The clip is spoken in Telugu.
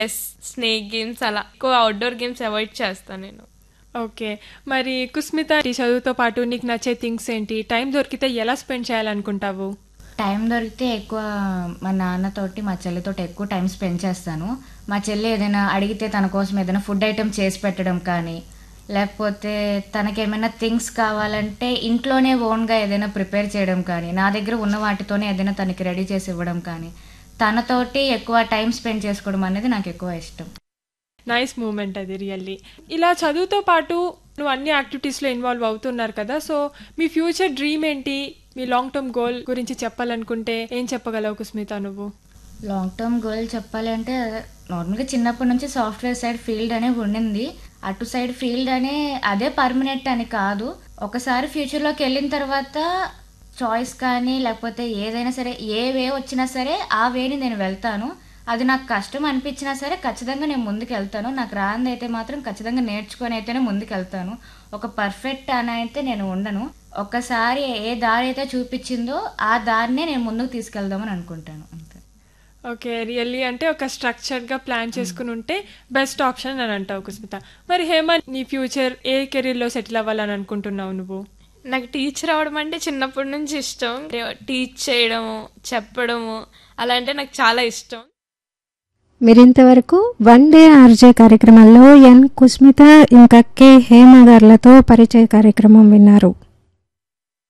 చెస్ స్నేక్ గేమ్స్ అలా ఎక్కువ అవుట్డోర్ గేమ్స్ అవాయిడ్ చేస్తాను నేను ఓకే మరి కుస్మిత ఈ చదువుతో పాటు నీకు నచ్చే థింగ్స్ ఏంటి టైం దొరికితే ఎలా స్పెండ్ చేయాలనుకుంటావు టైం దొరికితే ఎక్కువ మా నాన్నతోటి మా చెల్లితోటి ఎక్కువ టైం స్పెండ్ చేస్తాను మా చెల్లి ఏదైనా అడిగితే తన కోసం ఏదైనా ఫుడ్ ఐటెం చేసి పెట్టడం కానీ లేకపోతే తనకేమైనా థింగ్స్ కావాలంటే ఇంట్లోనే ఓన్గా ఏదైనా ప్రిపేర్ చేయడం కానీ నా దగ్గర ఉన్న వాటితోనే ఏదైనా తనకి రెడీ చేసి ఇవ్వడం కానీ తనతోటి ఎక్కువ టైం స్పెండ్ చేసుకోవడం అనేది నాకు ఎక్కువ ఇష్టం నైస్ మూమెంట్ అది రియల్లీ ఇలా చదువుతో పాటు నువ్వు అన్ని యాక్టివిటీస్లో ఇన్వాల్వ్ అవుతున్నారు కదా సో మీ ఫ్యూచర్ డ్రీమ్ ఏంటి మీ లాంగ్ టర్మ్ గోల్ గురించి చెప్పాలనుకుంటే ఏం చెప్పగలవు కుస్మిత నువ్వు లాంగ్ టర్మ్ గోల్ చెప్పాలంటే నార్మల్గా చిన్నప్పటి నుంచి సాఫ్ట్వేర్ సైడ్ ఫీల్డ్ అనే ఉండింది అటు సైడ్ ఫీల్డ్ అనే అదే పర్మనెంట్ అని కాదు ఒకసారి ఫ్యూచర్లోకి వెళ్ళిన తర్వాత చాయిస్ కానీ లేకపోతే ఏదైనా సరే ఏ వే వచ్చినా సరే ఆ వేని నేను వెళ్తాను అది నాకు కష్టం అనిపించినా సరే ఖచ్చితంగా నేను ముందుకు వెళ్తాను నాకు రాంది అయితే మాత్రం ఖచ్చితంగా నేర్చుకొని అయితేనే ముందుకు వెళ్తాను ఒక పర్ఫెక్ట్ అని అయితే నేను ఉండను ఒక్కసారి ఏ దారి అయితే చూపించిందో ఆ దారినే నేను ముందుకు తీసుకెళ్దామని అనుకుంటాను అంతే ఓకే రియల్లీ అంటే ఒక స్ట్రక్చర్డ్గా ప్లాన్ చేసుకుని ఉంటే బెస్ట్ ఆప్షన్ అని అంటావు కుస్మిత మరి హేమ నీ ఫ్యూచర్ ఏ కెరీర్లో సెటిల్ అవ్వాలని అనుకుంటున్నావు నువ్వు నాకు టీచర్ అవడం అంటే చిన్నప్పటి నుంచి ఇష్టం టీచ్ చేయడము చెప్పడము అలా అంటే నాకు చాలా ఇష్టం మీరింతవరకు వన్ డే ఆర్జే కార్యక్రమంలో ఎన్ కుస్మిత ఇంకా కె హేమ గారులతో పరిచయ కార్యక్రమం విన్నారు